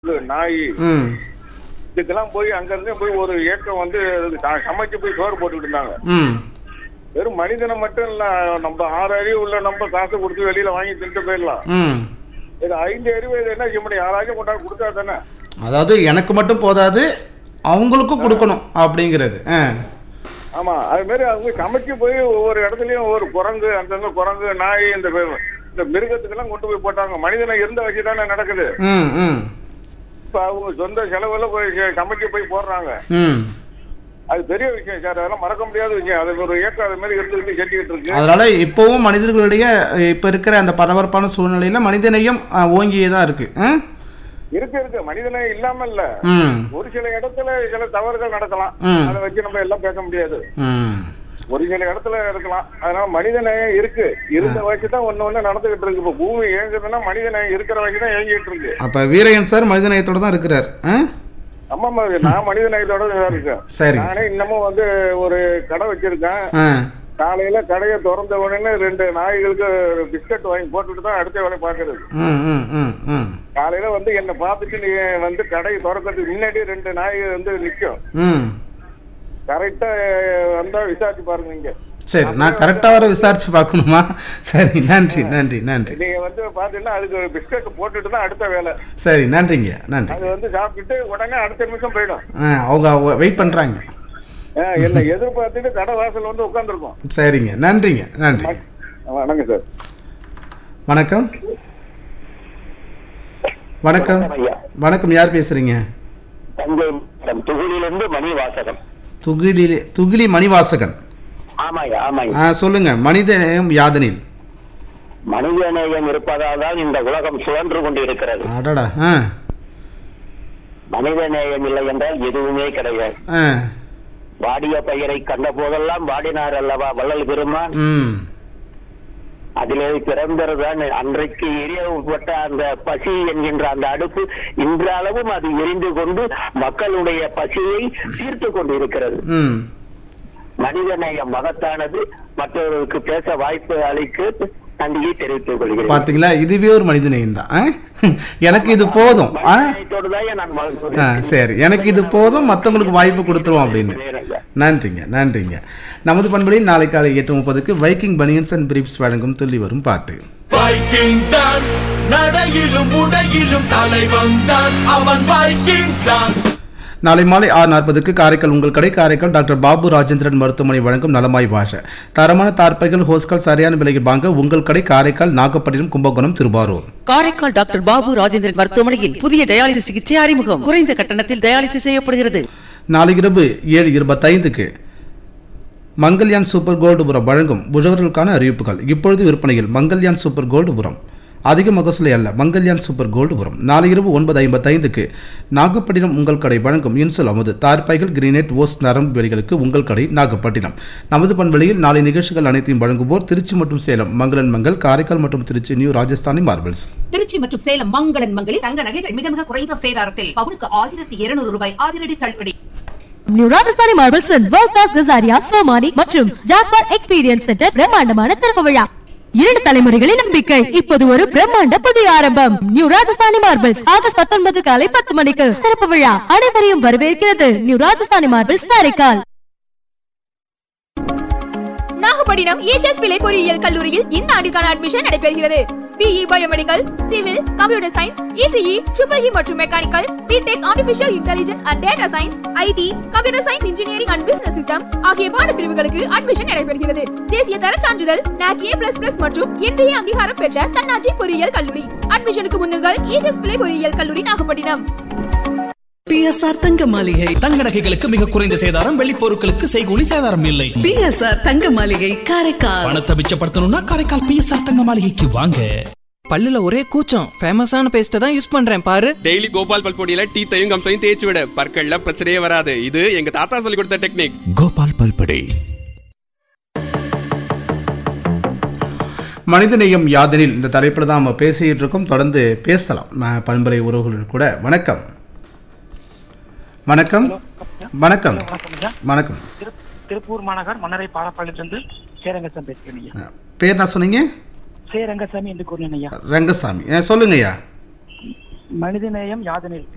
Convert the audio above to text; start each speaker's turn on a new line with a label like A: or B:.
A: நாய்
B: ம்
A: இதுக்கெல்லாம் போய் அங்கிருந்து போய் ஒரு ஏக்கம் வந்து ச- சமைச்சு போய் சோறு போட்டுக்கிட்டு இருந்தாங்க
B: ம்
A: வெறும் மனிதனை மட்டும் இல்ல நம்ம ஆறு அறிவு உள்ள நம்ம காசு கொடுத்து வெளியில வாங்கி தின்ட்டு போயிடலாம்
B: ம்
A: இது ஐந்து அறிவு இது என்ன செய்ய முடியும் யாராச்சும் கொண்டாந்து கொடுத்தா தானே
B: அதாவது எனக்கு மட்டும் போதாது அவங்களுக்கும் கொடுக்கணும் அப்படிங்கிறது ஆ
A: ஆமா அது மாதிரி அவங்க சமைச்சு போய் ஒவ்வொரு இடத்துலயும் ஒவ்வொரு குரங்கு அந்தந்த குரங்கு நாய் இந்த வே- இந்த மிருகத்துக்கெல்லாம் கொண்டு போய் போட்டாங்க மனிதனை இருந்த வச்சு தானே நடக்குது
B: ம் ம்
A: இப்ப அவங்க சொந்த செலவுல போய் ச- சமைச்சு போய் போடுறாங்க
B: ம்
A: அது பெரிய விஷயம் சார் அதெல்லாம் மறக்க முடியாத விஷயம் அது ஒரு இயக்கம் அது மாதிரி இருந்துகிட்டு செஞ்சுக்கிட்டு இருக்கு
B: அதனால இப்போவும் மனிதர்களுடைய இப்போ இருக்கிற அந்த பரபரப்பான சூழ்நிலையில மனிதநேயம் ஆ, ஓங்கியே தான் இருக்கு ஆ?
A: இருக்கு இருக்கு மனிதனே இல்லாம இல்ல
B: ம்
A: ஒரு சில இடத்துல சில தவறுகள் நடக்கலாம்
B: ம்.
A: அதை வச்சு நம்ம எல்லாம் பேச முடியாது
B: ம்
A: ஒரு சில இடத்துல இருக்கலாம் அதனால மனிதநேயம் இருக்கு இருந்த வச்சு தான் ஒண்ணு ஒண்ணு நடந்துகிட்டு இருக்கு இப்ப பூமி இயங்குதுன்னா மனிதநேயம் இருக்கிற வச்சு தான் இயங்கிட்டு இருக்கு
B: அப்ப வீரையன் சார் மனிதநேயத்தோட தான் இருக்கிறார் ஆ?
A: ஆமாமா நான் மனிதநேயத்தோட தான் இருக்கேன்
B: சரி
A: நானே இன்னமும் வந்து ஒரு கடை வச்சிருக்கேன்
B: ஆ
A: காலையில கடையை திறந்த உடனே ரெண்டு நாய்களுக்கு பிஸ்கட் வாங்கி போட்டுட்டு தான் அடுத்த வேலை பாக்குறது
B: ம் ம் ம் ம்
A: காலையில வந்து என்னை பார்த்துட்டு நீ வந்து கடையை திறக்கிறதுக்கு முன்னாடி ரெண்டு நாய் வந்து நிக்கும்
B: ம்
A: கரெக்டா வந்தா விசாரிச்சு பாருங்க இங்க
B: சரி நான் கரெக்டாக வர விசாரிச்சு பார்க்கணுமா சரி நன்றி நன்றி நன்றி
A: நீங்க வந்து பாத்தீங்கன்னா அதுக்கு பிஸ்கட் போட்டுட்டு தான் அடுத்த வேலை
B: சரி நன்றிங்க நன்றி
A: அது வந்து சாப்பிட்டுட்டு உடனே அடுத்த நிமிஷம் போயிடும்
B: ஆ அவங்க வெயிட் பண்ணுறாங்க
A: ஆஹ் என்னை எதிர்பார்த்துட்டு கடை வாசல் வந்து உட்காந்துருக்கோம்
B: சரிங்க நன்றிங்க நன்றி
A: வணக்கம் சார்
B: வணக்கம் வணக்கம்
C: ஐயா
B: வணக்கம் யார் பேசுறீங்க
C: தஞ்சை மாவட்டம் துகுலிலிருந்து மணி வாசகம்
B: துகிலி துகிலி மணிவாசகன்
C: ஆமாய்யா ஆமாய்யா
B: ஆ சொல்லுங்க மனிதநேயம் யாதனில்
C: மனிதநேயம் இருப்பதால் தான் இந்த உலகம் சுழன்று கொண்டு இருக்கிறது
B: அடடா ஆ
C: மனிதநேயம் இல்லை என்றால் எதுவுமே கிடையாது
B: ஆ
C: வாடிய பயிரை கண்ட போதெல்லாம் வாடினார் அல்லவா வள்ளல் பெருமான்
B: ம்
C: அதிலே பிறந்ததுதான் அன்றைக்கு எரியப்பட்ட அந்த பசி என்கின்ற அந்த அடுப்பு இன்றளவும் அது எரிந்து கொண்டு மக்களுடைய பசியை தீர்த்து கொண்டு இருக்கிறது
B: ம்
C: மனிதநேயம் மகத்தானது மற்றவர்களுக்கு பேச வாய்ப்பு அளிக்க நன்றியை தெரிவித்துக் கொள்கிறேன்
B: பாத்தீங்களா இதுவே ஒரு மனிதநேயம் தான் ஆ? எனக்கு இது போதும் ஆ
C: மனிதநேயத்தோடுதான் நான்
B: ஆ
C: வாழ்கிறேன்.
B: சரி எனக்கு இது போதும் மற்றவங்களுக்கு வாய்ப்பு கொடுத்துருவோம் அப்படின்னு
C: வேறங்க.
B: நன்றிங்க நன்றிங்க நமது பண்பலில் நாளை காலை எட்டு முப்பதுக்கு வைக்கிங் பனியன்ஸ் அண்ட் பிரீப்ஸ் வழங்கும் துள்ளி வரும் பாட்டு
D: வைக்கிங் தான் நடையிலும் உடையிலும் தலைவன் தான் அவன் வைக்கிங் தான்
B: நாளை மாலை ஆறு நாற்பதுக்கு காரைக்கால் உங்கள் கடை காரைக்கால் டாக்டர் பாபு ராஜேந்திரன் மருத்துவமனை வழங்கும் நலமாய் வாஷ தரமான தார்ப்பைகள் ஹோஸ்கள் சரியான விலையில் வாங்க உங்கள் கடை காரைக்கால் நாகப்பட்டினம் கும்பகோணம் திருவாரூர்
E: காரைக்கால் டாக்டர் பாபு ராஜேந்திரன் மருத்துவமனையில் புதிய டயாலிசிஸ் சிகிச்சை அறிமுகம் குறைந்த கட்டணத்தில் டயாலிசிஸ் செய்யப்படுகிறது
B: நாளை இரவு ஏழு இருபத்தைந்துக்கு மங்கல்யான் சூப்பர் கோல்டுபுரம் வழங்கும் புஜவர்களுக்கான அறிவிப்புகள் இப்பொழுது விற்பனையில் மங்கல்யான் சூப்பர் கோல்டுபுரம் அதிக மகசூலை அல்ல மங்கல்யான் சூப்பர் கோல்டுபுரம் நாளை இரவு ஒன்பது ஐம்பத்தைந்துக்கு நாகப்பட்டினம் உங்கள் கடை வழங்கும் இன்சுல் அமுது தார்பாய்கள் கிரீனேட் ஓஸ் நரம்பு வெளிகளுக்கு உங்கள் கடை நாகப்பட்டினம் நமது பண்பலையில் நாளை நிகழ்ச்சிகள் அனைத்தையும் வழங்குவோர் திருச்சி மற்றும் சேலம் மங்களன் மங்கள் காரைக்கால் மற்றும் திருச்சி நியூ ராஜஸ்தானி மார்பிள்ஸ்
F: திருச்சி மற்றும் சேலம் மங்களன் மங்களில் தங்க நகைகள் மிக மிக குறைந்த சேதாரத்தில் பவுனுக்கு ஆயிரத்தி இருநூறு ரூபாய் அதிரடி தள்ளுபடி
G: new Rajasthani marbles world class Kajaria Somany மற்றும் ஜாக்வார் எக்ஸ்பீரியன்ஸ் சென்டர் பிரம்மாண்டமான திறப்பு விழா இரண்டு தலைமுறைகளின் நம்பிக்கை இப்போது ஒரு பிரம்மாண்ட புதிய ஆரம்பம் நியூ ராஜஸ்தானி மார்பிள்ஸ் ஆகஸ்ட் பத்தொன்பது காலை பத்து மணிக்கு திறப்பு விழா அனைவரையும் வரவேற்கிறது new Rajasthani marbles Karaikal
H: Nagapattinam H S Pillai பொறியியல் கல்லூரியில் இந்த ஆண்டுக்கான அட்மிஷன் நடைபெறுகிறது B E biomedical civil computer science ECE triple E மற்றும் mechanical B Tech artificial intelligence and data science IT computer science engineering and business system ஆகிய பாடப்பிரிவுகளுக்கு அட்மிஷன் நடைபெறுகிறது தேசிய தர சான்றிதழ் NAC A++ மற்றும் இன்றைய அங்கீகாரம் பெற்ற தன்னாட்சி பொறியியல் கல்லூரி அட்மிஷனுக்கு முன்னுங்கள் ஏச்எஸ் பிள்ளை பொறியியல் கல்லூரி நாகப்பட்டினம்
E: பிஎஸ்ஆர் தங்க மாளிகை
D: தங்க நகைகளுக்கு மிக குறைந்த சேதாரம் வெள்ளி பொருட்களுக்கு செய்கூலி சேதாரம் இல்லை
E: பிஎஸ்ஆர் தங்க மாளிகை காரைக்கால்
D: பணத்தை மிச்சப்படுத்தணும்னா காரைக்கால் பிஎஸ்ஆர் தங்க மாளிகைக்கு வாங்க
I: பல்லுல ஒரே கூச்சம் ஃபேமஸான பேஸ்ட்டை தான் யூஸ் பண்றேன் பாரு
J: டெய்லி கோபால் பல்பொடியில டீத்தையும் கம்சையும் தேய்ச்சி விட பற்கள்ல பிரச்சனையே வராது இது எங்க தாத்தா சொல்லி கொடுத்த டெக்னிக்
D: கோபால் பல்படை
B: மனிதநேயம் யாதனில் இந்த தலைப்பில் தான் நம்ம பேசிக்கிட்டு இருக்கோம் தொடர்ந்து பேசலாம் ம- பண்பலை உறவுகள் கூட வணக்கம் வணக்கம் வணக்கம் வணக்கம்
K: திருப்பூர் மாநகர் மன்னரை பாலப்பாளையத்திலிருந்து சேரங்கசாமி பேசுகிறேன் ஐயா
B: பேர் என்ன சொன்னீங்க
K: சேரங்கசாமி என்று கூறினேன் ஐயா
B: ரங்கசாமி ஆ, சொல்லுங்க ஐயா
K: மனிதநேயம் யாதனில்